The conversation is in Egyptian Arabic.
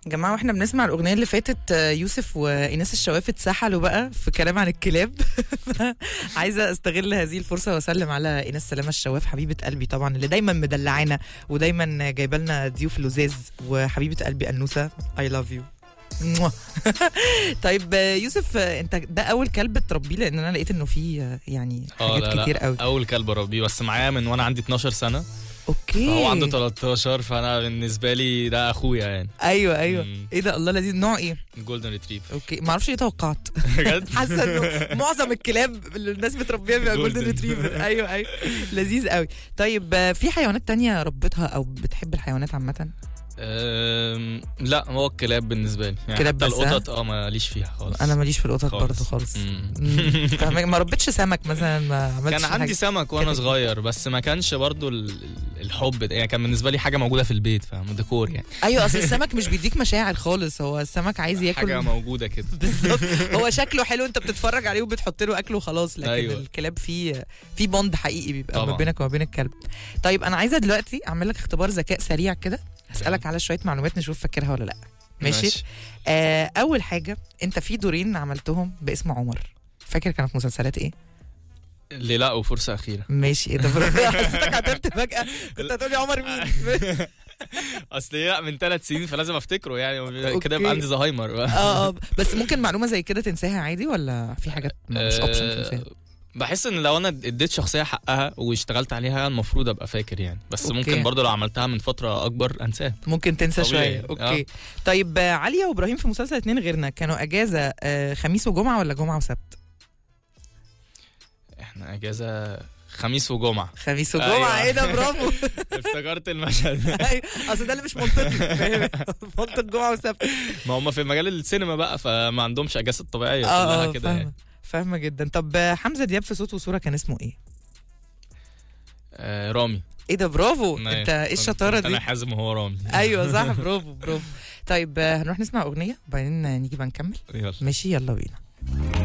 يا جماعه واحنا بنسمع الاغنيه اللي فاتت آه، يوسف وايناس الشواف اتسحلوا بقى في كلام عن الكلاب عايزه استغل هذه الفرصه واسلم على ايناس سلامه الشواف حبيبه قلبي طبعا اللي دايما مدلعانا ودايما جايبه لنا ضيوف لزاز وحبيبه قلبي انوسه اي لاف يو طيب آه، يوسف آه، انت ده اول كلب تربيه لان انا لقيت انه فيه آه، يعني اه حاجات لا لا كتير قوي اول كلب اربيه بس معايا من وانا عندي 12 سنه اوكي فهو عنده 13 فانا بالنسبه لي ده اخويا يعني ايوه ايوه مم. ايه ده الله لذيذ نوع ايه جولدن ريتريف اوكي ما اعرفش ايه توقعت بجد حاسه انه معظم الكلاب اللي الناس بتربيها بيبقى Golden جولدن ريتريفر ايوه ايوه لذيذ قوي طيب آه، في حيوانات تانية ربيتها او بتحب الحيوانات عامه أم، لا هو الكلاب بالنسبه لي يعني كلاب حتى بس، ها؟ القطط اه ماليش فيها خالص انا ماليش في القطط خالص. برضه خالص مم. مم. فاهمك؟ ما ربيتش سمك مثلا ما عملتش كان عندي حاجة. سمك وانا كده. صغير بس ما كانش برضو ال- ال- الحب ده يعني كان بالنسبه لي حاجه موجوده في البيت فاهم ديكور يعني ايوه اصل السمك مش بيديك مشاعر خالص هو السمك عايز ياكل حاجه موجوده كده بالظبط هو شكله حلو انت بتتفرج عليه وبتحط له اكل وخلاص لكن أيوة. أيوة. الكلاب فيه في بوند حقيقي بيبقى ما طبعا. بينك وما بين الكلب طيب انا عايزه دلوقتي اعمل لك اختبار ذكاء سريع كده هسالك على شويه معلومات نشوف فاكرها ولا لا ماشي, آه اول حاجه انت في دورين عملتهم باسم عمر فاكر كانوا في مسلسلات ايه ليه لا وفرصه اخيره ماشي ايه ده برافو. حسيتك عطلت فجاه كنت هتقولي عمر مين اصل لا من ثلاث سنين فلازم افتكره يعني أوكي. كده يبقى عندي زهايمر اه اه بس ممكن معلومه زي كده تنساها عادي ولا في حاجات مش اوبشن تنساها بحس ان لو انا اديت شخصيه حقها واشتغلت عليها المفروض ابقى فاكر يعني بس أوكي. أوكي. ممكن برضو لو عملتها من فتره اكبر انساه ممكن تنسى طبيعي. شويه اوكي آه. طيب آه، عليا وابراهيم في مسلسل اتنين غيرنا كانوا اجازه آه، خميس وجمعه ولا جمعه وسبت احنا اجازه خميس وجمعه خميس وجمعه أيوة. ايه ده برافو افتكرت المشهد أيوة، اصل ده اللي مش منطقي فاهم منطق جمعه وسبت ما هم في مجال السينما بقى فما عندهمش اجازات طبيعيه اه كلها اه كده يعني فاهمه فاهمه جدا طب آه، حمزه دياب في صوت وصوره كان اسمه ايه آه رامي ايه ده برافو أيوة. انت ايه كنت- الشطاره كنت دي انا حازم وهو رامي ايوه صح برافو برافو طيب آه، هنروح نسمع اغنيه وبعدين نيجي بقى نكمل يلا ماشي يلا بينا